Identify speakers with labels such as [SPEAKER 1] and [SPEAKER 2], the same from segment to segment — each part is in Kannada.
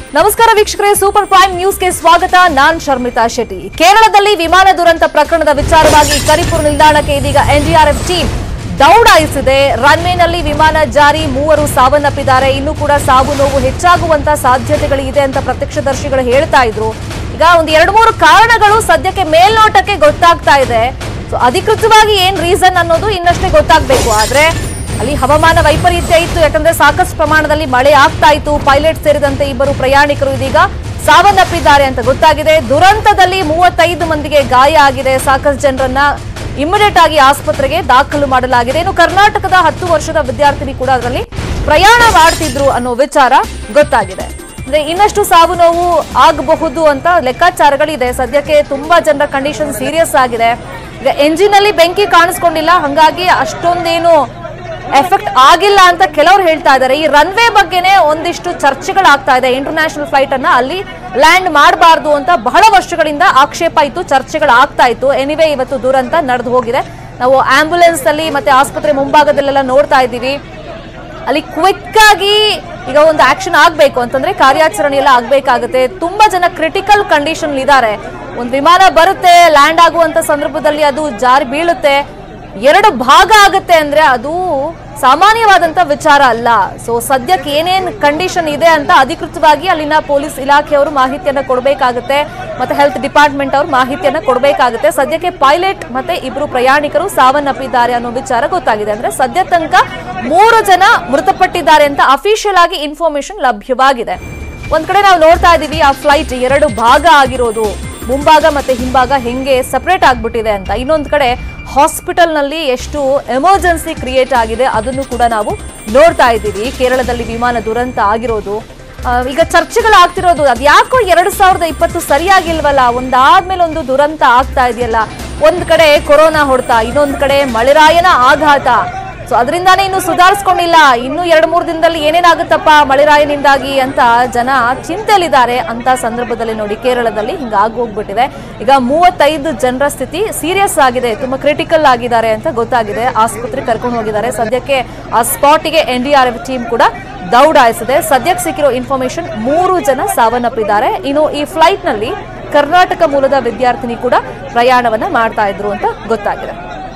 [SPEAKER 1] ನಮಸ್ಕಾರ ವೀಕ್ಷಕರೇ ಸೂಪರ್ ಪ್ರೈಮ್ ನ್ಯೂಸ್ಗೆ ಸ್ವಾಗತ ನಾನ್ ಶರ್ಮಿತಾ ಶೆಟ್ಟಿ ಕೇರಳದಲ್ಲಿ ವಿಮಾನ ದುರಂತ ಪ್ರಕರಣದ ವಿಚಾರವಾಗಿ ಕರಿಪುರ ನಿಲ್ದಾಣಕ್ಕೆ ಇದೀಗ ಎನ್ಡಿಆರ್ಎಫ್ ಟೀಮ್ ದೌಡಾಯಿಸಿದೆ ರನ್ವೇನಲ್ಲಿ ವಿಮಾನ ಜಾರಿ ಮೂವರು ಸಾವನ್ನಪ್ಪಿದ್ದಾರೆ ಇನ್ನೂ ಕೂಡ ಸಾವು ನೋವು ಹೆಚ್ಚಾಗುವಂತ ಸಾಧ್ಯತೆಗಳಿದೆ ಅಂತ ಪ್ರತ್ಯಕ್ಷದರ್ಶಿಗಳು ಹೇಳ್ತಾ ಇದ್ರು ಈಗ ಒಂದು ಎರಡು ಮೂರು ಕಾರಣಗಳು ಸದ್ಯಕ್ಕೆ ಮೇಲ್ನೋಟಕ್ಕೆ ಗೊತ್ತಾಗ್ತಾ ಇದೆ ಸೊ ಅಧಿಕೃತವಾಗಿ ಏನ್ ರೀಸನ್ ಅನ್ನೋದು ಇನ್ನಷ್ಟೇ ಗೊತ್ತಾಗ್ಬೇಕು ಆದ್ರೆ ಅಲ್ಲಿ ಹವಾಮಾನ ವೈಪರೀತ್ಯ ಇತ್ತು ಯಾಕಂದ್ರೆ ಸಾಕಷ್ಟು ಪ್ರಮಾಣದಲ್ಲಿ ಮಳೆ ಆಗ್ತಾ ಇತ್ತು ಪೈಲಟ್ ಸೇರಿದಂತೆ ಇಬ್ಬರು ಪ್ರಯಾಣಿಕರು ಇದೀಗ ಸಾವನ್ನಪ್ಪಿದ್ದಾರೆ ಅಂತ ಗೊತ್ತಾಗಿದೆ ದುರಂತದಲ್ಲಿ ಮೂವತ್ತೈದು ಮಂದಿಗೆ ಗಾಯ ಆಗಿದೆ ಸಾಕಷ್ಟು ಜನರನ್ನ ಇಮಿಡಿಯೇಟ್ ಆಗಿ ಆಸ್ಪತ್ರೆಗೆ ದಾಖಲು ಮಾಡಲಾಗಿದೆ ಇನ್ನು ಕರ್ನಾಟಕದ ಹತ್ತು ವರ್ಷದ ವಿದ್ಯಾರ್ಥಿನಿ ಕೂಡ ಅದರಲ್ಲಿ ಪ್ರಯಾಣ ಮಾಡ್ತಿದ್ರು ಅನ್ನೋ ವಿಚಾರ ಗೊತ್ತಾಗಿದೆ ಅಂದ್ರೆ ಇನ್ನಷ್ಟು ಸಾವು ನೋವು ಆಗಬಹುದು ಅಂತ ಲೆಕ್ಕಾಚಾರಗಳಿದೆ ಸದ್ಯಕ್ಕೆ ತುಂಬಾ ಜನರ ಕಂಡೀಷನ್ ಸೀರಿಯಸ್ ಆಗಿದೆ ಈಗ ಎಂಜಿನ್ ಅಲ್ಲಿ ಬೆಂಕಿ ಕಾಣಿಸ್ಕೊಂಡಿಲ್ಲ ಹಂಗಾಗಿ ಅಷ್ಟೊಂದೇನು ಎಫೆಕ್ಟ್ ಆಗಿಲ್ಲ ಅಂತ ಕೆಲವರು ಹೇಳ್ತಾ ಇದ್ದಾರೆ ಈ ರನ್ವೇ ಬಗ್ಗೆನೇ ಒಂದಿಷ್ಟು ಚರ್ಚೆಗಳಾಗ್ತಾ ಇದೆ ಇಂಟರ್ನ್ಯಾಷನಲ್ ಫ್ಲೈಟ್ ಅನ್ನ ಅಲ್ಲಿ ಲ್ಯಾಂಡ್ ಮಾಡಬಾರ್ದು ಅಂತ ಬಹಳ ವರ್ಷಗಳಿಂದ ಆಕ್ಷೇಪ ಇತ್ತು ಚರ್ಚೆಗಳಾಗ್ತಾ ಇತ್ತು ಎನಿವೇ ಇವತ್ತು ದುರಂತ ನಡೆದು ಹೋಗಿದೆ ನಾವು ಆಂಬ್ಯುಲೆನ್ಸ್ ಅಲ್ಲಿ ಮತ್ತೆ ಆಸ್ಪತ್ರೆ ಮುಂಭಾಗದಲ್ಲೆಲ್ಲ ನೋಡ್ತಾ ಇದ್ದೀವಿ ಅಲ್ಲಿ ಕ್ವಿಕ್ ಆಗಿ ಈಗ ಒಂದು ಆಕ್ಷನ್ ಆಗ್ಬೇಕು ಅಂತಂದ್ರೆ ಕಾರ್ಯಾಚರಣೆ ಎಲ್ಲ ಆಗ್ಬೇಕಾಗುತ್ತೆ ತುಂಬಾ ಜನ ಕ್ರಿಟಿಕಲ್ ಕಂಡೀಷನ್ ಇದ್ದಾರೆ ಒಂದು ವಿಮಾನ ಬರುತ್ತೆ ಲ್ಯಾಂಡ್ ಆಗುವಂತ ಸಂದರ್ಭದಲ್ಲಿ ಅದು ಜಾರಿ ಬೀಳುತ್ತೆ ಎರಡು ಭಾಗ ಆಗುತ್ತೆ ಅಂದ್ರೆ ಅದು ಸಾಮಾನ್ಯವಾದಂತ ವಿಚಾರ ಅಲ್ಲ ಸೊ ಸದ್ಯಕ್ಕೆ ಏನೇನ್ ಕಂಡೀಷನ್ ಇದೆ ಅಂತ ಅಧಿಕೃತವಾಗಿ ಅಲ್ಲಿನ ಪೊಲೀಸ್ ಇಲಾಖೆಯವರು ಮಾಹಿತಿಯನ್ನ ಕೊಡಬೇಕಾಗುತ್ತೆ ಮತ್ತೆ ಹೆಲ್ತ್ ಡಿಪಾರ್ಟ್ಮೆಂಟ್ ಅವರು ಮಾಹಿತಿಯನ್ನ ಕೊಡಬೇಕಾಗುತ್ತೆ ಸದ್ಯಕ್ಕೆ ಪೈಲಟ್ ಮತ್ತೆ ಇಬ್ರು ಪ್ರಯಾಣಿಕರು ಸಾವನ್ನಪ್ಪಿದ್ದಾರೆ ಅನ್ನೋ ವಿಚಾರ ಗೊತ್ತಾಗಿದೆ ಅಂದ್ರೆ ಸದ್ಯ ತನಕ ಮೂರು ಜನ ಮೃತಪಟ್ಟಿದ್ದಾರೆ ಅಂತ ಅಫಿಷಿಯಲ್ ಆಗಿ ಇನ್ಫಾರ್ಮೇಶನ್ ಲಭ್ಯವಾಗಿದೆ ಒಂದ್ ಕಡೆ ನಾವು ನೋಡ್ತಾ ಇದೀವಿ ಆ ಫ್ಲೈಟ್ ಎರಡು ಭಾಗ ಆಗಿರೋದು ಮುಂಭಾಗ ಮತ್ತೆ ಹಿಂಭಾಗ ಹೆಂಗೆ ಸಪರೇಟ್ ಆಗ್ಬಿಟ್ಟಿದೆ ಅಂತ ಇನ್ನೊಂದ್ ಕಡೆ ಹಾಸ್ಪಿಟಲ್ ನಲ್ಲಿ ಎಷ್ಟು ಎಮರ್ಜೆನ್ಸಿ ಕ್ರಿಯೇಟ್ ಆಗಿದೆ ಅದನ್ನು ಕೂಡ ನಾವು ನೋಡ್ತಾ ಇದ್ದೀವಿ ಕೇರಳದಲ್ಲಿ ವಿಮಾನ ದುರಂತ ಆಗಿರೋದು ಆ, ಈಗ ಚರ್ಚೆಗಳಾಗ್ತಿರೋದು ಅದ್ ಯಾಕೋ ಎರಡ್ ಸಾವಿರದ ಇಪ್ಪತ್ತು ಸರಿಯಾಗಿಲ್ವಲ್ಲ ಒಂದಾದ್ಮೇಲೆ ಒಂದು ದುರಂತ ಆಗ್ತಾ ಇದೆಯಲ್ಲ ಒಂದ್ ಕಡೆ ಕೊರೋನಾ ಹೊಡ್ತಾ ಇನ್ನೊಂದ್ ಕಡೆ ಮಳೆರಾಯನ ಆಘಾತ ಸೊ ಅದರಿಂದಾನೇ ಇನ್ನು ಸುಧಾರಿಸ್ಕೊಂಡಿಲ್ಲ ಇನ್ನು ಎರಡು ಮೂರು ದಿನದಲ್ಲಿ ಏನೇನಾಗುತ್ತಪ್ಪ ಮಳೆರಾಯನಿಂದಾಗಿ ಅಂತ ಜನ ಚಿಂತೆಯಲ್ಲಿದ್ದಾರೆ ಅಂತ ಸಂದರ್ಭದಲ್ಲಿ ನೋಡಿ ಕೇರಳದಲ್ಲಿ ಹಿಂಗಾಗಿ ಹೋಗ್ಬಿಟ್ಟಿದೆ ಈಗ ಮೂವತ್ತೈದು ಜನರ ಸ್ಥಿತಿ ಸೀರಿಯಸ್ ಆಗಿದೆ ತುಂಬಾ ಕ್ರಿಟಿಕಲ್ ಆಗಿದ್ದಾರೆ ಅಂತ ಗೊತ್ತಾಗಿದೆ ಆಸ್ಪತ್ರೆ ಕರ್ಕೊಂಡು ಹೋಗಿದ್ದಾರೆ ಸದ್ಯಕ್ಕೆ ಆ ಸ್ಪಾಟಿಗೆ N D R F team ಕೂಡ ದೌಡಾಯಿಸಿದೆ ಸದ್ಯಕ್ಕೆ ಸಿಕ್ಕಿರೋ ಇನ್ಫಾರ್ಮೇಶನ್ ಮೂರು ಜನ ಸಾವನ್ನಪ್ಪಿದ್ದಾರೆ ಇನ್ನು ಈ ಫ್ಲೈಟ್ ನಲ್ಲಿ ಕರ್ನಾಟಕ ಮೂಲದ ವಿದ್ಯಾರ್ಥಿನಿ ಕೂಡ ಪ್ರಯಾಣವನ್ನ ಮಾಡ್ತಾ ಇದ್ರು ಅಂತ ಗೊತ್ತಾಗಿದೆ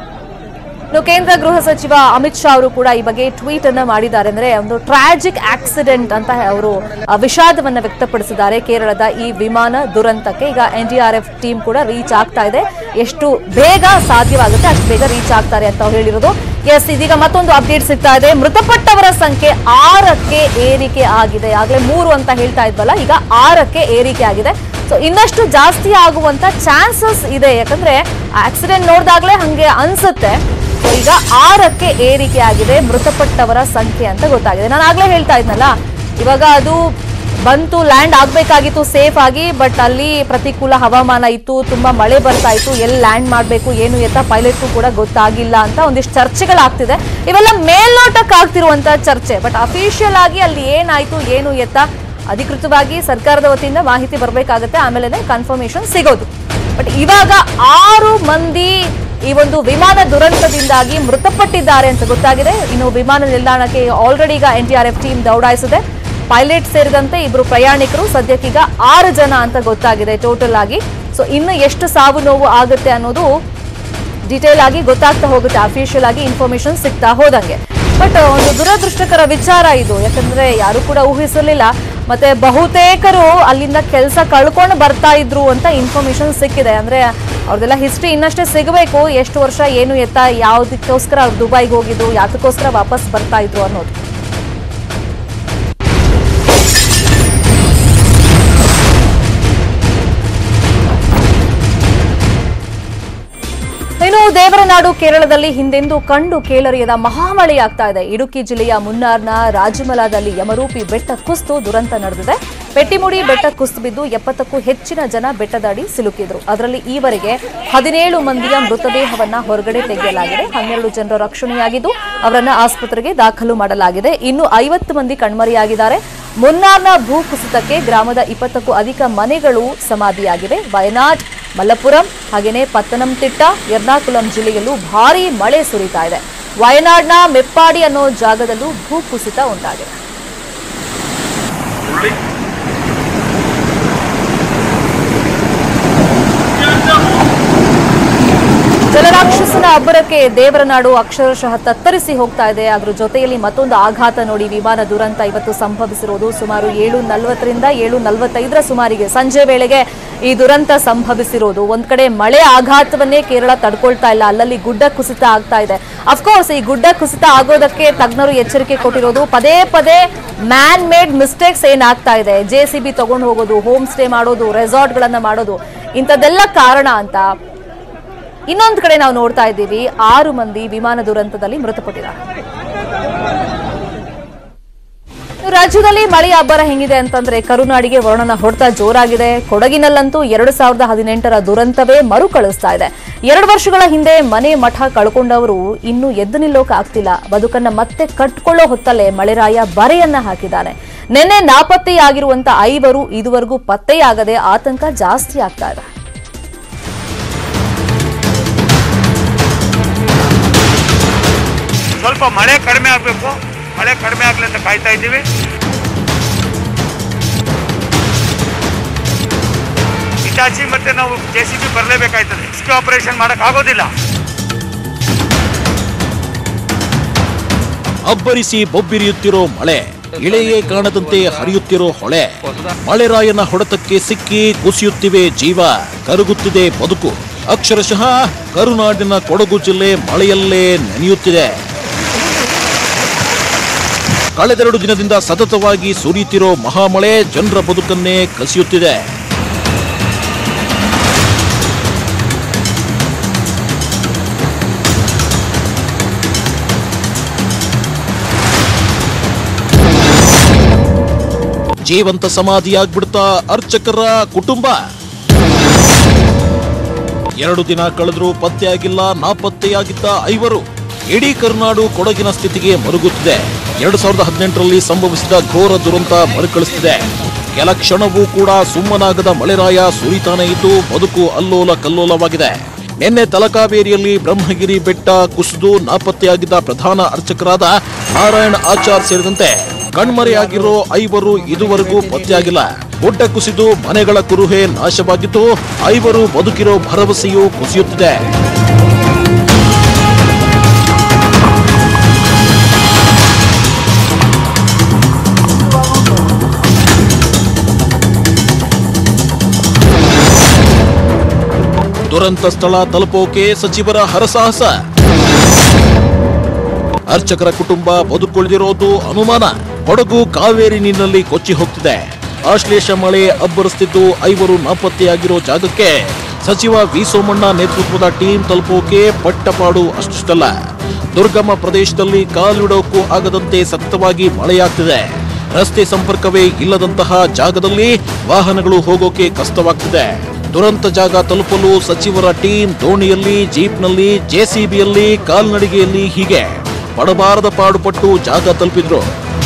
[SPEAKER 1] ಇನ್ನು ಕೇಂದ್ರ ಗೃಹ ಸಚಿವ ಅಮಿತ್ ಶಾ ಅವರು ಕೂಡ ಈ ಬಗ್ಗೆ ಟ್ವೀಟ್ ಅನ್ನ ಮಾಡಿದ್ದಾರೆ ಅಂದ್ರೆ ಒಂದು ಟ್ರಾಜಿಕ್ ಆಕ್ಸಿಡೆಂಟ್ ಅಂತ ಅವರು ಆ, ವಿಷಾದವನ್ನ ವ್ಯಕ್ತಪಡಿಸಿದ್ದಾರೆ ಕೇರಳದ ಈ ವಿಮಾನ ದುರಂತಕ್ಕೆ ಈಗ N D R F team ಕೂಡ ರೀಚ್ ಆಗ್ತಾ ಇದೆ ಎಷ್ಟು ಬೇಗ ಸಾಧ್ಯವಾಗುತ್ತೆ ಅಷ್ಟು ಬೇಗ ರೀಚ್ ಆಗ್ತಾರೆ ಅಂತ ಅವ್ರು ಹೇಳಿರೋದು ಎಸ್ ಇದೀಗ ಮತ್ತೊಂದು ಅಪ್ಡೇಟ್ ಸಿಗ್ತಾ ಇದೆ ಮೃತಪಟ್ಟವರ ಸಂಖ್ಯೆ ಆರಕ್ಕೆ ಏರಿಕೆ ಆಗಿದೆ ಆಗ್ಲೇ ಮೂರು ಅಂತ ಹೇಳ್ತಾ ಇದ್ವಲ್ಲ ಈಗ ಆರಕ್ಕೆ ಏರಿಕೆ ಆಗಿದೆ ಸೊ ಇನ್ನಷ್ಟು ಜಾಸ್ತಿ ಆಗುವಂತ ಚಾನ್ಸಸ್ ಇದೆ ಯಾಕಂದ್ರೆ ಆಕ್ಸಿಡೆಂಟ್ ನೋಡಿದಾಗ್ಲೇ ಹಂಗೆ ಅನ್ಸುತ್ತೆ ಸೊ ಈಗ ಆರಕ್ಕೆ ಏರಿಕೆ ಆಗಿದೆ ಮೃತಪಟ್ಟವರ ಸಂಖ್ಯೆ ಅಂತ ಗೊತ್ತಾಗಿದೆ ನಾನು ಆಗ್ಲೇ ಹೇಳ್ತಾ ಇದ್ನಲ್ಲ ಇವಾಗ ಅದು ಬಂತು ಲ್ಯಾಂಡ್ ಆಗ್ಬೇಕಾಗಿತ್ತು ಸೇಫ್ ಆಗಿ ಬಟ್ ಅಲ್ಲಿ ಪ್ರತಿಕೂಲ ಹವಾಮಾನ ಇತ್ತು ತುಂಬಾ ಮಳೆ ಬರ್ತಾ ಇತ್ತು ಎಲ್ಲಿ ಲ್ಯಾಂಡ್ ಮಾಡಬೇಕು ಏನು ಎತ್ತ ಪೈಲಟ್ಗೂ ಕೂಡ ಗೊತ್ತಾಗಿಲ್ಲ ಅಂತ ಒಂದಿಷ್ಟು ಚರ್ಚೆಗಳಾಗ್ತಿದೆ ಇವೆಲ್ಲ ಮೇಲ್ನೋಟಕ್ಕೆ ಆಗ್ತಿರುವಂತ ಚರ್ಚೆ ಬಟ್ ಅಫಿಷಿಯಲ್ ಆಗಿ ಅಲ್ಲಿ ಏನಾಯ್ತು ಏನು ಎತ್ತ ಅಧಿಕೃತವಾಗಿ ಸರ್ಕಾರದ ವತಿಯಿಂದ ಮಾಹಿತಿ ಬರಬೇಕಾಗುತ್ತೆ ಆಮೇಲೆ ಕನ್ಫರ್ಮೇಶನ್ ಸಿಗೋದು ಬಟ್ ಇವಾಗ ಆರು ಮಂದಿ ಈ ಒಂದು ವಿಮಾನ ದುರಂತದಿಂದಾಗಿ ಮೃತಪಟ್ಟಿದ್ದಾರೆ ಅಂತ ಗೊತ್ತಾಗಿದೆ ಇನ್ನು ವಿಮಾನ ನಿಲ್ದಾಣಕ್ಕೆ ಆಲ್ರೆಡಿ ಈಗ N T R F team ದೌಡಾಯಿಸಿದೆ ಪೈಲಟ್ ಸೇರಿದಂತೆ ಇಬ್ರು ಪ್ರಯಾಣಿಕರು ಸದ್ಯಕ್ಕೀಗ ಆರು ಜನ ಅಂತ ಗೊತ್ತಾಗಿದೆ ಟೋಟಲ್ ಆಗಿ ಸೊ ಇನ್ನು ಎಷ್ಟು ಸಾವು ನೋವು ಆಗುತ್ತೆ ಅನ್ನೋದು ಡೀಟೇಲ್ ಆಗಿ ಗೊತ್ತಾಗ್ತಾ ಹೋಗುತ್ತೆ ಅಫಿಷಿಯಲ್ ಆಗಿ ಇನ್ಫಾರ್ಮೇಶನ್ ಸಿಗ್ತಾ ಹೋದಂಗೆ ಬಟ್ ಒಂದು ದುರದೃಷ್ಟಕರ ವಿಚಾರ ಇದು ಯಾಕಂದ್ರೆ ಯಾರು ಕೂಡ ಊಹಿಸಲಿಲ್ಲ ಮತ್ತೆ ಬಹುತೇಕರು ಅಲ್ಲಿಂದ ಕೆಲಸ ಕಳ್ಕೊಂಡು ಬರ್ತಾ ಇದ್ರು ಅಂತ ಇನ್ಫಾರ್ಮೇಶನ್ ಸಿಕ್ಕಿದೆ ಅಂದ್ರೆ ಅವ್ರದೆಲ್ಲ ಹಿಸ್ಟ್ರಿ ಇನ್ನಷ್ಟೇ ಸಿಗಬೇಕು ಎಷ್ಟು ವರ್ಷ ಏನು ಎತ್ತ ಯಾವ್ದಕ್ಕೋಸ್ಕರ ಅವ್ರು ದುಬೈಗೆ ಹೋಗಿದ್ರು ಯಾತಕ್ಕೋಸ್ಕರ ವಾಪಸ್ ಬರ್ತಾ ಇದ್ರು ಅನ್ನೋದು ಇನ್ನು ದೇವರನಾಡು ಕೇರಳದಲ್ಲಿ ಹಿಂದೆಂದೂ ಕಂಡು ಕೇಳರಿಯದ ಮಹಾಮಳೆಯಾಗ್ತಾ ಇದೆ ಇಡುಕಿ ಜಿಲ್ಲೆಯ ಮುನ್ನಾರ್ನ ರಾಜಮಲಾದಲ್ಲಿ ಯಮರೂಪಿ ಬೆಟ್ಟ ಕುಸಿದು ದುರಂತ ನಡೆದಿದೆ ಪೆಟ್ಟಿಮುಡಿ ಬೆಟ್ಟ ಕುಸಿದು ಬಿದ್ದು ಎಪ್ಪತ್ತಕ್ಕೂ ಹೆಚ್ಚಿನ ಜನ ಬೆಟ್ಟದಡಿ ಸಿಲುಕಿದ್ರು ಅದರಲ್ಲಿ ಈವರೆಗೆ ಹದಿನೇಳು ಮಂದಿಯ ಮೃತದೇಹವನ್ನ ಹೊರಗಡೆ ತೆಗೆಯಲಾಗಿದೆ ಹನ್ನೆರಡು ಜನರ ರಕ್ಷಣೆಯಾಗಿದ್ದು ಅವರನ್ನ ಆಸ್ಪತ್ರೆಗೆ ದಾಖಲು ಮಾಡಲಾಗಿದೆ ಇನ್ನು ಐವತ್ತು ಮಂದಿ ಕಣ್ಮರೆಯಾಗಿದ್ದಾರೆ ಮುನ್ನಾರ್ನ ಭೂಕುಸಿತಕ್ಕೆ ಗ್ರಾಮದ ಇಪ್ಪತ್ತಕ್ಕೂ ಅಧಿಕ ಮನೆಗಳು ಸಮಾಧಿಯಾಗಿವೆ ವಯನಾಡ್ ಮಲ್ಲಪುರಂ ಹಾಗೆಯೇ ಪತ್ತನಂತಿಟ್ಟ ಎರ್ನಾಕುಲಂ ಜಿಲ್ಲೆಯಲ್ಲೂ ಭಾರೀ ಮಳೆ ಸುರಿತಾ ಇದೆ ವಯನಾಡ್ನ ಮೆಪ್ಪಾಡಿ ಅನ್ನೋ ಜಾಗದಲ್ಲೂ ಭೂಕುಸಿತ ಉಂಟಾಗಿದೆ ಅಬ್ಬರಕ್ಕೆ ದೇವರ ನಾಡು ಅಕ್ಷರಶಃ ತತ್ತರಿಸಿ ಹೋಗ್ತಾ ಇದೆ ಅದ್ರ ಜೊತೆಯಲ್ಲಿ ಮತ್ತೊಂದು ಆಘಾತ ನೋಡಿ ವಿಮಾನ ದುರಂತ ಇವತ್ತು ಸಂಭವಿಸಿರೋದು ಸುಮಾರು ಏಳು ನಲವತ್ತರಿಂದ ಏಳು ನಲವತ್ತೈದರ ಸುಮಾರಿಗೆ ಸಂಜೆ ವೇಳೆಗೆ ಈ ದುರಂತ ಸಂಭವಿಸಿರೋದು ಒಂದ್ ಕಡೆ ಮಳೆ ಆಘಾತವನ್ನೇ ಕೇರಳ ತಡ್ಕೊಳ್ತಾ ಇಲ್ಲ ಅಲ್ಲಲ್ಲಿ ಗುಡ್ಡ ಕುಸಿತ ಆಗ್ತಾ ಇದೆ ಅಫ್ಕೋರ್ಸ್ ಈ ಗುಡ್ಡ ಕುಸಿತ ಆಗೋದಕ್ಕೆ ತಜ್ಞರು ಎಚ್ಚರಿಕೆ ಕೊಟ್ಟಿರೋದು ಪದೇ ಪದೇ ಮ್ಯಾನ್ ಮೇಡ್ ಮಿಸ್ಟೇಕ್ಸ್ ಏನಾಗ್ತಾ ಇದೆ ಜೆ ಸಿ ಬಿ ತಗೊಂಡು ಹೋಗೋದು ಹೋಮ್ ಸ್ಟೇ ಮಾಡೋದು ರೆಸಾರ್ಟ್ ಗಳನ್ನ ಮಾಡೋದು ಇಂಥದ್ದೆಲ್ಲ ಕಾರಣ ಅಂತ ಇನ್ನೊಂದು ಕಡೆ ನಾವು ನೋಡ್ತಾ ಇದ್ದೀವಿ ಆರು ಮಂದಿ ವಿಮಾನ ದುರಂತದಲ್ಲಿ ಮೃತಪಟ್ಟಿದ್ದಾರೆ ರಾಜ್ಯದಲ್ಲಿ ಮಳೆ ಅಬ್ಬರ ಹೆಂಗಿದೆ ಅಂತಂದ್ರೆ ಕರುನಾಡಿಗೆ ವರ್ಣನ ಹೊಡೆತ ಜೋರಾಗಿದೆ ಕೊಡಗಿನಲ್ಲಂತೂ ಎರಡು ಸಾವಿರದ ಹದಿನೆಂಟರ ದುರಂತವೇ ಮರುಕಳಿಸ್ತಾ ಇದೆ ಎರಡು ವರ್ಷಗಳ ಹಿಂದೆ ಮನೆ ಮಠ ಕಳ್ಕೊಂಡವರು ಇನ್ನೂ ಎದ್ದು ನಿಲ್ಲೋಕೆ ಆಗ್ತಿಲ್ಲ ಬದುಕನ್ನ ಮತ್ತೆ ಕಟ್ಕೊಳ್ಳೋ ಹೊತ್ತಲ್ಲೇ ಮಳೆರಾಯ ಬರೆಯನ್ನ ಹಾಕಿದ್ದಾನೆ ನಿನ್ನೆ ನಾಪತ್ತೆಯಾಗಿರುವಂತ ಐವರು ಇದುವರೆಗೂ ಪತ್ತೆಯಾಗದೆ ಆತಂಕ ಜಾಸ್ತಿ ಆಗ್ತಾ ಇದೆ
[SPEAKER 2] ಸ್ವಲ್ಪ ಮಳೆ ಕಡಿಮೆ ಆಗಬೇಕು ಮಳೆ ಕಡಿಮೆ ಆಗಲಿ ಅಂತ ಕಾಯ್ತಾ ಇದ್ದೀವಿ ಇಟಾಚಿ ಮತ್ತೆ ನಾವು ಜೆ ಸಿ ಬಿ ಬರಲೇಬೇಕಾಯ್ತದೆ ರೆಸ್ಕ್ಯೂ ಆಪರೇಷನ್ ಮಾಡಕ್ ಆಗೋದಿಲ್ಲ
[SPEAKER 3] ಅಬ್ಬರಿಸಿ ಬೊಬ್ಬಿರಿಯುತ್ತಿರೋ ಮಳೆ ಇಳೆಯೇ ಕಾಣದಂತೆ ಹರಿಯುತ್ತಿರೋ ಹೊಳೆ ಮಳೆರಾಯನ ಹೊಡೆತಕ್ಕೆ ಸಿಕ್ಕಿ ಕುಸಿಯುತ್ತಿವೆ ಜೀವ ಕರಗುತ್ತಿದೆ ಬದುಕು ಅಕ್ಷರಶಃ ಕರುನಾಡಿನ ಕೊಡಗು ಜಿಲ್ಲೆ ಮಳೆಯಲ್ಲೇ ನೆನೆಯುತ್ತಿದೆ ಕಳೆದೆರಡು ದಿನದಿಂದ ಸತತವಾಗಿ ಸುರಿಯುತ್ತಿರೋ ಮಹಾಮಳೆ ಜನರ ಬದುಕನ್ನೇ ಕಸಿಯುತ್ತಿದೆ ಜೀವಂತ ಸಮಾಧಿಯಾಗ್ಬಿಡ್ತಾ ಅರ್ಚಕರ ಕುಟುಂಬ ಎರಡು ದಿನ ಕಳೆದರೂ ಪತ್ತೆಯಾಗಿಲ್ಲ ನಾಪತ್ತೆಯಾಗಿದ್ದ ಐವರು ಇಡೀ ಕರುನಾಡು ಕೊಡಗಿನ ಸ್ಥಿತಿಗೆ ಮರುಗುತ್ತಿದೆ ಎರಡು ಸಾವಿರದ ಹದಿನೆಂಟರಲ್ಲಿ ಸಂಭವಿಸಿದ ಘೋರ ದುರಂತ ಮರುಕಳಿಸುತ್ತಿದೆ ಕೆಲ ಕ್ಷಣವೂ ಕೂಡ ಸುಮ್ಮನಾಗದ ಮಳೆರಾಯ ಸುರಿತಾನೆ ಇದ್ದು ಬದುಕು ಅಲ್ಲೋಲ ಕಲ್ಲೋಲವಾಗಿದೆ ನಿನ್ನೆ ತಲಕಾವೇರಿಯಲ್ಲಿ ಬ್ರಹ್ಮಗಿರಿ ಬೆಟ್ಟ ಕುಸಿದು ನಾಪತ್ತೆಯಾಗಿದ್ದ ಪ್ರಧಾನ ಅರ್ಚಕರಾದ ನಾರಾಯಣ ಆಚಾರ್ ಸೇರಿದಂತೆ ಕಣ್ಮರೆಯಾಗಿರೋ ಐವರು ಇದುವರೆಗೂ ಪತ್ತೆಯಾಗಿಲ್ಲ ಗುಡ್ಡ ಕುಸಿದು ಮನೆಗಳ ಕುರುಹೆ ನಾಶವಾಗಿದ್ದು ಐವರು ಬದುಕಿರೋ ಭರವಸೆಯೂ ಕುಸಿಯುತ್ತಿದೆ ದುರಂತ ಸ್ಥಳ ತಲುಪೋಕೆ ಸಚಿವರ ಹರಸಾಹಸ ಅರ್ಚಕರ ಕುಟುಂಬ ಬದುಕುಳಿದಿರೋದು ಅನುಮಾನ ಕೊಡಗು ಕಾವೇರಿ ನೀರಿನಲ್ಲಿ ಕೊಚ್ಚಿ ಹೋಗ್ತಿದೆ ಆಶ್ಲೇಷ ಮಳೆ ಅಬ್ಬರಿಸುತ್ತಿದ್ದು ಐವರು ನಾಪತ್ತೆಯಾಗಿರೋ ಜಾಗಕ್ಕೆ ಸಚಿವ ವಿ ಸೋಮಣ್ಣ ನೇತೃತ್ವದ ಟೀಮ್ ತಲುಪೋಕೆ ಪಟ್ಟಪಾಡು ಅಷ್ಟಲ್ಲ ದುರ್ಗಮ ಪ್ರದೇಶದಲ್ಲಿ ಕಾಲಿಡೋಕ್ಕೂ ಆಗದಂತೆ ಸತತವಾಗಿ ಮಳೆಯಾಗ್ತಿದೆ ರಸ್ತೆ ಸಂಪರ್ಕವೇ ಇಲ್ಲದಂತಹ ಜಾಗದಲ್ಲಿ ವಾಹನಗಳು ಹೋಗೋಕೆ ಕಷ್ಟವಾಗ್ತಿದೆ ದುರಂತ ಜಾಗ ತಲುಪಲು ಸಚಿವರ ಟೀಮ್ ದೋಣಿಯಲ್ಲಿ ಜೀಪ್ನಲ್ಲಿ ಜೆಸಿಬಿಯಲ್ಲಿ ಕಾಲ್ನಡಿಗೆಯಲ್ಲಿ ಹೀಗೆ ಪಡಬಾರದ ಪಾಡುಪಟ್ಟು ಜಾಗ ತಲುಪಿದ್ರು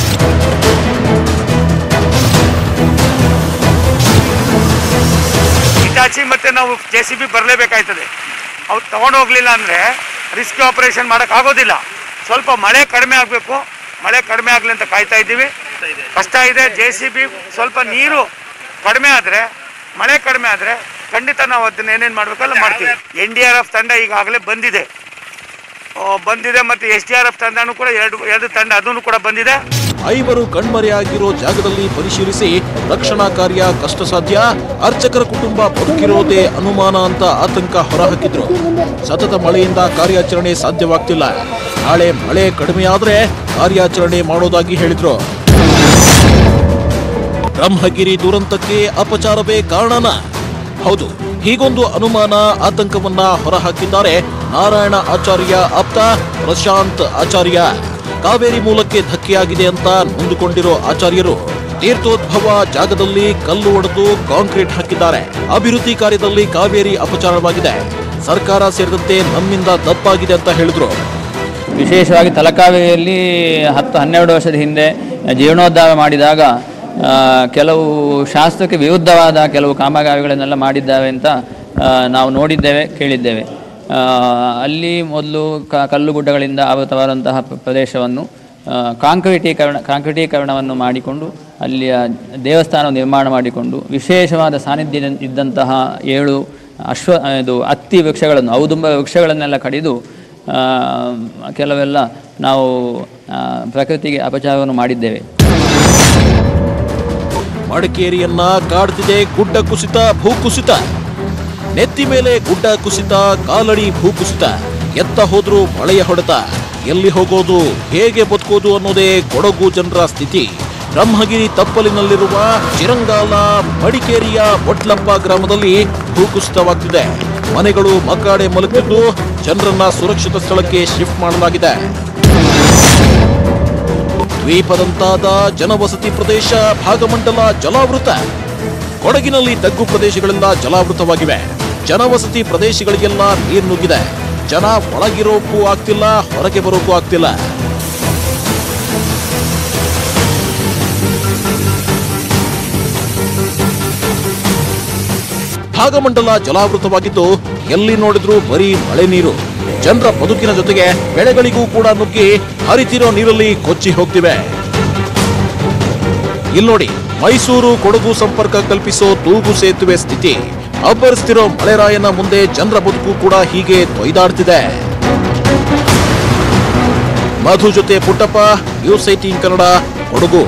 [SPEAKER 2] ಇಟಾಚಿ ಮತ್ತೆ ನಾವು ಜೆ ಸಿ ಬಿ ಬರಲೇಬೇಕಾಯ್ತದೆ ಅವ್ರು ತಗೊಂಡು ಹೋಗ್ಲಿಲ್ಲ ಅಂದ್ರೆ ರಿಸ್ಕ್ಯೂ ಆಪರೇಷನ್ ಮಾಡಕ್ ಆಗೋದಿಲ್ಲ ಸ್ವಲ್ಪ ಮಳೆ ಕಡಿಮೆ ಆಗಬೇಕು ಮಳೆ ಕಡಿಮೆ ಆಗಲಿ ಅಂತ ಕಾಯ್ತಾ ಇದ್ದೀವಿ ಕಷ್ಟ ಇದೆ ಜೆ ಸಿ ಬಿ ಸ್ವಲ್ಪ ನೀರು ಕಡಿಮೆ ಆದರೆ ಮಳೆ ಕಡಿಮೆ ಆದರೆ ಖಂಡಿತ ನಾವು ಅದನ್ನ ಏನೇನು ಮಾಡಬೇಕಲ್ಲ ಮಾಡ್ತೀವಿ ಎನ್ ಡಿ ಆರ್ ಎಫ್ ತಂಡ ಈಗಾಗಲೇ ಬಂದಿದೆ ಆ, ಬಂದಿದೆ ಮತ್ತು ಎಸ್ ಡಿ ಆರ್ ಎಫ್ ತಂಡನೂ ಕೂಡ ಎರಡು ಎರಡು ತಂಡ ಅದನ್ನು ಕೂಡ ಬಂದಿದೆ
[SPEAKER 3] ಐವರು ಕಣ್ಮರೆಯಾಗಿರೋ ಜಾಗದಲ್ಲಿ ಪರಿಶೀಲಿಸಿ ರಕ್ಷಣಾ ಕಾರ್ಯ ಕಷ್ಟ ಸಾಧ್ಯ ಅರ್ಚಕರ ಕುಟುಂಬ ಬದುಕಿರೋದೇ ಅನುಮಾನ ಅಂತ ಆತಂಕ ಹೊರಹಾಕಿದ್ರು ಸತತ ಮಳೆಯಿಂದ ಕಾರ್ಯಾಚರಣೆ ಸಾಧ್ಯವಾಗ್ತಿಲ್ಲ ನಾಳೆ ಮಳೆ ಕಡಿಮೆಯಾದ್ರೆ ಕಾರ್ಯಾಚರಣೆ ಮಾಡೋದಾಗಿ ಹೇಳಿದ್ರು ಬ್ರಹ್ಮಗಿರಿ ದುರಂತಕ್ಕೆ ಅಪಚಾರವೇ ಕಾರಣನ ಹೌದು ಹೀಗೊಂದು ಅನುಮಾನ ಆತಂಕವನ್ನ ಹೊರಹಾಕಿದ್ದಾರೆ ನಾರಾಯಣ ಆಚಾರ್ಯ ಆಪ್ತ ಪ್ರಶಾಂತ್ ಆಚಾರ್ಯ ಕಾವೇರಿ ಮೂಲಕ್ಕೆ ಧಕ್ಕೆಯಾಗಿದೆ ಅಂತ ನೊಂದುಕೊಂಡಿರೋ ಆಚಾರ್ಯರು ತೀರ್ಥೋದ್ಭವ ಜಾಗದಲ್ಲಿ ಕಲ್ಲು ಒಡೆದು ಕಾಂಕ್ರೀಟ್ ಹಾಕಿದ್ದಾರೆ ಅಭಿವೃದ್ಧಿ ಕಾರ್ಯದಲ್ಲಿ ಕಾವೇರಿ ಅಪಚಾರವಾಗಿದೆ ಸರ್ಕಾರ ಸೇರಿದಂತೆ ನಮ್ಮಿಂದ ತಪ್ಪಾಗಿದೆ ಅಂತ ಹೇಳಿದ್ರು
[SPEAKER 4] ವಿಶೇಷವಾಗಿ ತಲಕಾವೇರಿಯಲ್ಲಿ ಹತ್ತು ಹನ್ನೆರಡು ವರ್ಷದ ಹಿಂದೆ ಜೀರ್ಣೋದ್ಧಾರ ಮಾಡಿದಾಗ ಆ, ಕೆಲವು ಶಾಸ್ತ್ರಕ್ಕೆ ವಿರುದ್ಧವಾದ ಕೆಲವು ಕಾಮಗಾರಿಗಳನ್ನೆಲ್ಲ ಮಾಡಿದ್ದಾವೆ ಅಂತ ಆ, ನಾವು ನೋಡಿದ್ದೇವೆ ಕೇಳಿದ್ದೇವೆ ಆ, ಅಲ್ಲಿ ಮೊದಲು ಕ ಕಲ್ಲುಗುಡ್ಡಗಳಿಂದ ಆವೃತವಾದಂತಹ ಪ್ರ- ಪ್ರದೇಶವನ್ನು ಆ, ಕಾಂಕ್ರೀಟೀಕರಣ ಕಾಂಕ್ರೀಟೀಕರಣವನ್ನು ಮಾಡಿಕೊಂಡು ಅಲ್ಲಿಯ ದೇವಸ್ಥಾನ ನಿರ್ಮಾಣ ಮಾಡಿಕೊಂಡು ವಿಶೇಷವಾದ ಸಾನ್ನಿಧ್ಯ ಇದ್ದಂತಹ ಏಳು ಅಶ್ವ ಇದು ಹತ್ತಿ ವೃಕ್ಷಗಳನ್ನು ಔದುಂಬ ವೃಕ್ಷಗಳನ್ನೆಲ್ಲ ಕಡಿದು ಆ, ಕೆಲವೆಲ್ಲ ನಾವು ಆ, ಪ್ರಕೃತಿಗೆ ಅಪಚಾರವನ್ನು ಮಾಡಿದ್ದೇವೆ
[SPEAKER 3] ಮಡಿಕೇರಿಯನ್ನ ಕಾಡ್ತಿದೆ ಗುಡ್ಡ ಕುಸಿತ ಭೂಕುಸಿತ ನೆತ್ತಿ ಮೇಲೆ ಗುಡ್ಡ ಕುಸಿತ ಕಾಲಡಿ ಭೂಕುಸಿತ ಎತ್ತ ಹೋದ್ರೂ ಮಳೆಯ ಹೊಡೆತ ಎಲ್ಲಿ ಹೋಗೋದು ಹೇಗೆ ಬದುಕೋದು ಅನ್ನೋದೇ ಕೊಡಗು ಜನರ ಸ್ಥಿತಿ ಬ್ರಹ್ಮಗಿರಿ ತಪ್ಪಲಿನಲ್ಲಿರುವ ಚಿರಂಗಾಲ ಮಡಿಕೇರಿಯ ಒಟ್ಲಪ್ಪ ಗ್ರಾಮದಲ್ಲಿ ಭೂಕುಸಿತವಾಗ್ತಿದೆ ಮನೆಗಳು ಮಕಾಡೆ ಮಲಗಿದ್ದು ಜನರನ್ನ ಸುರಕ್ಷಿತ ಸ್ಥಳಕ್ಕೆ ಶಿಫ್ಟ್ ಮಾಡಲಾಗಿದೆ ದ್ವೀಪದಂತಾದ ಜನವಸತಿ ಪ್ರದೇಶ ಭಾಗಮಂಡಲ ಜಲಾವೃತ ಕೊಡಗಿನಲ್ಲಿ ತಗ್ಗು ಪ್ರದೇಶಗಳೆಲ್ಲ ಜಲಾವೃತವಾಗಿವೆ ಜನವಸತಿ ಪ್ರದೇಶಗಳಿಗೆಲ್ಲ ನೀರು ನುಗ್ಗಿದೆ ಜನ ಒಳಗಿರೋಕ್ಕೂ ಆಗ್ತಿಲ್ಲ ಹೊರಗೆ ಬರೋಕ್ಕೂ ಆಗ್ತಿಲ್ಲ ಭಾಗಮಂಡಲ ಜಲಾವೃತವಾಗಿದ್ದು ಎಲ್ಲಿ ನೋಡಿದ್ರೂ ಬರೀ ಮಳೆ ನೀರು ಜನರ ಬದುಕಿನ ಜೊತೆಗೆ ಬೆಳೆಗಳಿಗೂ ಕೂಡ ನುಗ್ಗಿ ಹರಿತಿರೋ ನೀರಲ್ಲಿ ಕೊಚ್ಚಿ ಹೋಗ್ತಿವೆ ಇಲ್ಲಿ ನೋಡಿ ಮೈಸೂರು ಕೊಡಗು ಸಂಪರ್ಕ ಕಲ್ಪಿಸೋ ತೂಗು ಸೇತುವೆ ಸ್ಥಿತಿ ಅಬ್ಬರಿಸ್ತಿರೋ ಮಳೆರಾಯನ ಮುಂದೆ ಜನರ ಬದುಕು ಕೂಡ ಹೀಗೆ ತೊಯ್ದಾಡ್ತಿದೆ ಮಧು ಜೊತೆ Puttappa news eighteen Kannada Kodagu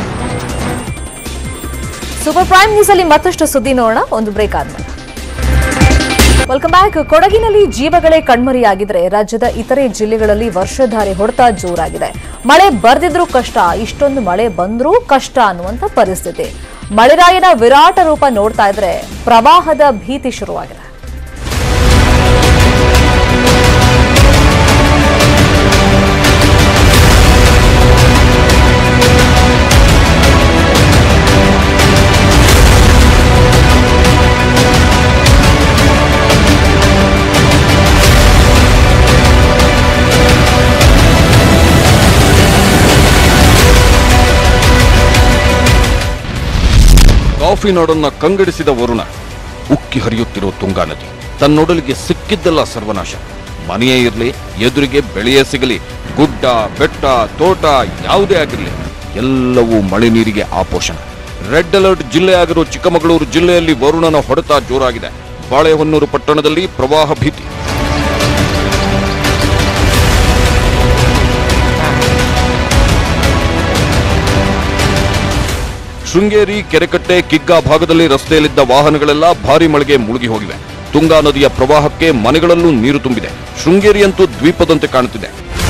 [SPEAKER 1] super prime news ಅಲ್ಲಿ ಮತ್ತಷ್ಟು ಸುದ್ದಿ ನೋಡೋಣ ಒಂದು ಬ್ರೇಕ್ ಆದ್ಮೇಲೆ ವೆಲ್ಕಮ್ ಬ್ಯಾಕ್ ಕೊಡಗಿನಲ್ಲಿ ಜೀವಗಳೇ ಕಣ್ಮರಿಯಾಗಿದ್ರೆ ರಾಜ್ಯದ ಇತರೆ ಜಿಲ್ಲೆಗಳಲ್ಲಿ ವರ್ಷಧಾರೆ ಹೊಡೆತ ಜೋರಾಗಿದೆ ಮಳೆ ಬರ್ದಿದ್ರೂ ಕಷ್ಟ ಇಷ್ಟೊಂದು ಮಳೆ ಬಂದ್ರೂ ಕಷ್ಟ ಅನ್ನುವಂತ ಪರಿಸ್ಥಿತಿ ಮಳೆರಾಯನ ವಿರಾಟ ರೂಪ ನೋಡ್ತಾ ಇದ್ರೆ ಪ್ರವಾಹದ ಭೀತಿ ಶುರುವಾಗಿದೆ
[SPEAKER 5] ಕಾಫಿ ನಾಡನ್ನ ಕಂಗೆಡಿಸಿದ ವರುಣ ಉಕ್ಕಿ ಹರಿಯುತ್ತಿರುವ ತುಂಗಾ ನದಿ ತನ್ನೊಡಲಿಗೆ ಸಿಕ್ಕಿದ್ದೆಲ್ಲ ಸರ್ವನಾಶ ಮನೆಯೇ ಇರಲಿ ಎದುರಿಗೆ ಬೆಳೆಯೇ ಸಿಗಲಿ ಗುಡ್ಡ ಬೆಟ್ಟ ತೋಟ ಯಾವುದೇ ಆಗಿರಲಿ ಎಲ್ಲವೂ ಮಳೆ ನೀರಿಗೆ ಆಪೋಷಣ ರೆಡ್ ಅಲರ್ಟ್ ಜಿಲ್ಲೆಯಾಗಿರೋ ಚಿಕ್ಕಮಗಳೂರು ಜಿಲ್ಲೆಯಲ್ಲಿ ವರುಣನ ಹೊಡೆತ ಜೋರಾಗಿದೆ ಬಾಳೆಹೊನ್ನೂರು ಪಟ್ಟಣದಲ್ಲಿ ಪ್ರವಾಹ ಭೀತಿ ಶೃಂಗೇರಿ ಕೆರೆಕಟ್ಟೆ ಕಿಗ್ಗಾ ಭಾಗದಲ್ಲಿ ರಸ್ತೆಯಲ್ಲಿದ್ದ ವಾಹನಗಳೆಲ್ಲ ಭಾರಿ ಮಳೆಗೆ ಮುಳುಗಿ ಹೋಗಿವೆ ತುಂಗಾ ನದಿಯ ಪ್ರವಾಹಕ್ಕೆ ಮನೆಗಳಲ್ಲೂ ನೀರು ತುಂಬಿದೆ ಶೃಂಗೇರಿಯಂತೂ ದ್ವೀಪದಂತೆ ಕಾಣುತ್ತಿದೆ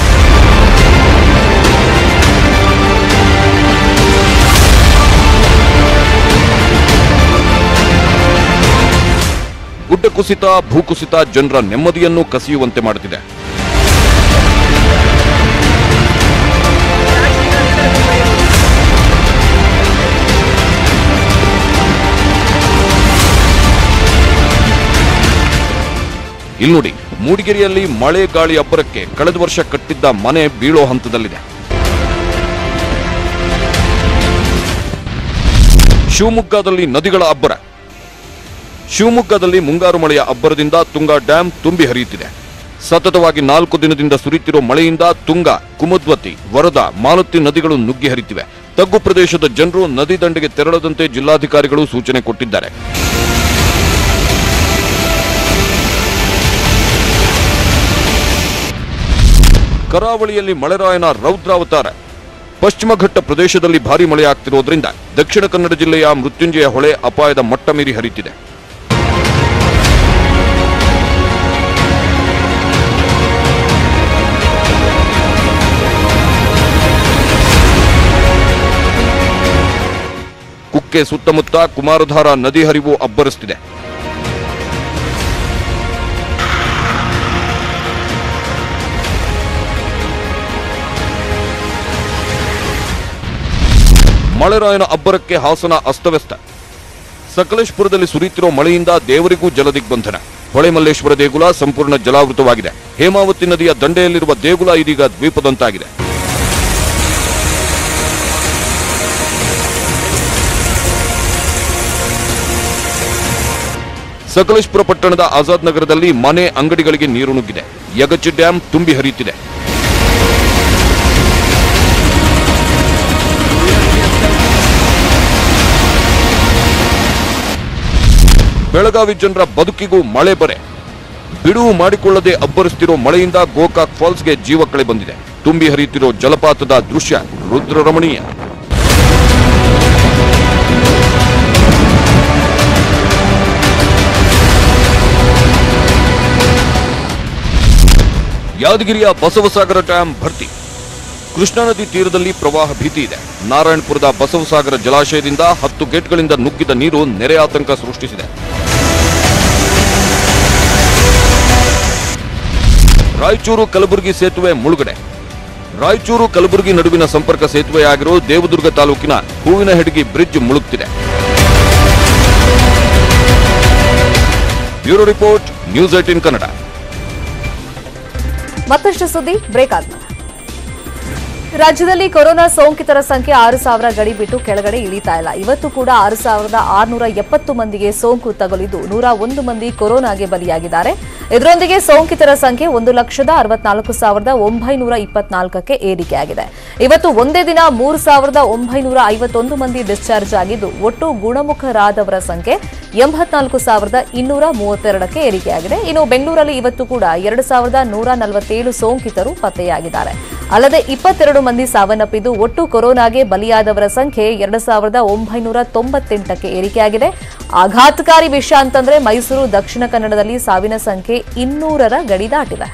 [SPEAKER 5] ಗುಡ್ಡ ಕುಸಿತ ಭೂಕುಸಿತ ಜನರ ನೆಮ್ಮದಿಯನ್ನು ಕಸಿಯುವಂತೆ ಮಾಡುತ್ತಿದೆ ಇಲ್ಲಿ ನೋಡಿ ಮೂಡಿಗೆರೆಯಲ್ಲಿ ಮಳೆ ಗಾಳಿ ಅಬ್ಬರಕ್ಕೆ ಕಳೆದ ವರ್ಷ ಕಟ್ಟಿದ್ದ ಮನೆ ಬೀಳೋ ಹಂತದಲ್ಲಿದೆ ಶಿವಮೊಗ್ಗದಲ್ಲಿ ನದಿಗಳ ಅಬ್ಬರ ಶಿವಮೊಗ್ಗದಲ್ಲಿ ಮುಂಗಾರು ಮಳೆಯ ಅಬ್ಬರದಿಂದ ತುಂಗಾ ಡ್ಯಾಂ ತುಂಬಿ ಹರಿಯುತ್ತಿದೆ ಸತತವಾಗಿ ನಾಲ್ಕು ದಿನದಿಂದ ಸುರಿಯುತ್ತಿರೋ ಮಳೆಯಿಂದ ತುಂಗ ಕುಮದ್ವತಿ ವರದಾ ಮಾಲತಿ ನದಿಗಳು ನುಗ್ಗಿ ಹರಿತಿವೆ ತಗ್ಗು ಪ್ರದೇಶದ ಜನರು ನದಿ ದಂಡೆಗೆ ತೆರಳದಂತೆ ಜಿಲ್ಲಾಧಿಕಾರಿಗಳು ಸೂಚನೆ ಕೊಟ್ಟಿದ್ದಾರೆ ಕರಾವಳಿಯಲ್ಲಿ ಮಳೆರಾಯನ ರೌದ್ರಾವತಾರ ಪಶ್ಚಿಮ ಘಟ್ಟ ಪ್ರದೇಶದಲ್ಲಿ ಭಾರಿ ಮಳೆಯಾಗ್ತಿರೋದ್ರಿಂದ ದಕ್ಷಿಣ ಕನ್ನಡ ಜಿಲ್ಲೆಯ ಮೃತ್ಯುಂಜಯ ಹೊಳೆ ಅಪಾಯದ ಮಟ್ಟ ಮೀರಿ ಹರಿಯುತ್ತಿದೆ ಕುಕ್ಕೆ ಸುತ್ತಮುತ್ತ ಕುಮಾರಧಾರ ನದಿ ಹರಿವು ಅಬ್ಬರಿಸುತ್ತಿದೆ ಮಳೆರಾಯನ ಅಬ್ಬರಕ್ಕೆ ಹಾಸನ ಅಸ್ತವ್ಯಸ್ತ ಸಕಲೇಶ್ಪುರದಲ್ಲಿ ಸುರಿಯುತ್ತಿರೋ ಮಳೆಯಿಂದ ದೇವರಿಗೂ ಜಲದಿಗ್ಬಂಧನ ಹೊಳೆಮಲ್ಲೇಶ್ವರ ದೇಗುಲ ಸಂಪೂರ್ಣ ಜಲಾವೃತವಾಗಿದೆ ಹೇಮಾವತಿ ನದಿಯ ದಂಡೆಯಲ್ಲಿರುವ ದೇಗುಲ ಇದೀಗ ದ್ವೀಪದಂತಾಗಿದೆ ಸಕಲೇಶ್ಪುರ ಪಟ್ಟಣದ ಆಜಾದ್ ನಗರದಲ್ಲಿ ಮನೆ ಅಂಗಡಿಗಳಿಗೆ ನೀರು ನುಗ್ಗಿದೆ ಯಗಚಿ ಡ್ಯಾಂ ತುಂಬಿ ಹರಿಯುತ್ತಿದೆ ಬೆಳಗಾವಿ ಜನರ ಬದುಕಿಗೂ ಮಳೆ ಬರೆ ಬಿಡುವು ಮಾಡಿಕೊಳ್ಳದೆ ಅಬ್ಬರಿಸುತ್ತಿರೋ ಮಳೆಯಿಂದ ಗೋಕಾಕ್ ಫಾಲ್ಸ್ಗೆ ಜೀವ ಕಳೆ ಬಂದಿದೆ ತುಂಬಿ ಹರಿಯುತ್ತಿರೋ ಜಲಪಾತದ ದೃಶ್ಯ ರುದ್ರರಮಣೀಯ ಯಾದಗಿರಿಯ ಬಸವಸಾಗರ ಡ್ಯಾಂ ಭರ್ತಿ ಕೃಷ್ಣಾ ನದಿ ತೀರದಲ್ಲಿ ಪ್ರವಾಹ ಭೀತಿ ಇದೆ ನಾರಾಯಣಪುರದ ಬಸವಸಾಗರ ಜಲಾಶಯದಿಂದ ಹತ್ತು ಗೇಟ್ಗಳಿಂದ ನುಗ್ಗಿದ ನೀರು ನೆರೆ ಆತಂಕ ಸೃಷ್ಟಿಸಿದೆ ರಾಯಚೂರು ಕಲಬುರಗಿ ಸೇತುವೆ ಮುಳುಗಡೆ ರಾಯಚೂರು ಕಲಬುರಗಿ ನಡುವಿನ ಸಂಪರ್ಕ ಸೇತುವೆಯಾಗಿರೋ ದೇವದುರ್ಗ ತಾಲೂಕಿನ ಹೂವಿನಹೆಡಗಿ ಬ್ರಿಡ್ಜ್ ಮುಳುಗ್ತಿದೆ bureau report news eighteen Kannada
[SPEAKER 1] ಮತ್ತಷ್ಟು ಸುದ್ದಿ ಬ್ರೇಕ್ ಆದ್ಮೇಲೆ ರಾಜ್ಯದಲ್ಲಿ ಕೊರೋನಾ ಸೋಂಕಿತರ ಸಂಖ್ಯೆ ಆರು ಸಾವಿರ ಗಡಿ ಬಿಟ್ಟು ಕೆಳಗಡೆ ಇಳಿತಾ ಇಲ್ಲ ಇವತ್ತು ಕೂಡ ಆರು ಸಾವಿರದ ಆರುನೂರ ಎಪ್ಪತ್ತು ಮಂದಿಗೆ ಸೋಂಕು ತಗುಲಿದ್ದು ನೂರ ಒಂದು ಮಂದಿ ಕೊರೋನಾಗೆ ಬಲಿಯಾಗಿದ್ದಾರೆ ಇದರೊಂದಿಗೆ ಸೋಂಕಿತರ ಸಂಖ್ಯೆ ಒಂದು ಲಕ್ಷದ ಅರವತ್ನಾಲ್ಕು ಸಾವಿರದ ಒಂಬೈನೂರ ಇಪ್ಪತ್ನಾಲ್ಕಕ್ಕೆ ಏರಿಕೆಯಾಗಿದೆ ಇವತ್ತು ಒಂದೇ ದಿನ ಮೂರು ಸಾವಿರದ ಒಂಬೈನೂರ ಐವತ್ತೊಂದು ಮಂದಿ ಡಿಸ್ಚಾರ್ಜ್ ಆಗಿದ್ದು ಒಟ್ಟು ಗುಣಮುಖರಾದವರ ಸಂಖ್ಯೆ ಎಂಬತ್ನಾಲ್ಕು ಸಾವಿರದ ಇನ್ನೂರ ಮೂವತ್ತೆರಡಕ್ಕೆ ಏರಿಕೆಯಾಗಿದೆ ಇನ್ನು ಬೆಂಗಳೂರಲ್ಲಿ ಇವತ್ತು ಕೂಡ ಎರಡು ಸಾವಿರದ ನೂರ ನಲವತ್ತೇಳು ಸೋಂಕಿತರು ಪತ್ತೆಯಾಗಿದ್ದಾರೆ ಅಲ್ಲದೆ ಇಪ್ಪತ್ತೆರಡು ಮಂದಿ ಸಾವನ್ನಪ್ಪಿದ್ದು ಒಟ್ಟು ಕೊರೋನಾಗೆ ಬಲಿಯಾದವರ ಸಂಖ್ಯೆ ಎರಡು ಸಾವಿರದ ಒಂಬೈನೂರ ತೊಂಬತ್ತೆಂಟಕ್ಕೆ ಏರಿಕೆಯಾಗಿದೆ ಆಘಾತಕಾರಿ ವಿಷಯ ಅಂತಂದ್ರೆ ಮೈಸೂರು ದಕ್ಷಿಣ ಕನ್ನಡದಲ್ಲಿ ಸಾವಿನ ಸಂಖ್ಯೆ ಇನ್ನೂರರ ಗಡಿ ದಾಟಿದೆ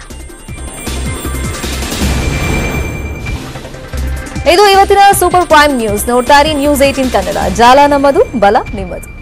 [SPEAKER 1] ಇದು ಇವತ್ತಿನ ಸೂಪರ್ ಪ್ರೈಮ್ ನ್ಯೂಸ್ ನೋಡ್ತಾರಿ ನ್ಯೂಸ್ ಏಟೀನ್ ಕನ್ನಡ ಜಾಲ ನಮ್ಮದು ಬಲ ನಿಮ್ಮದು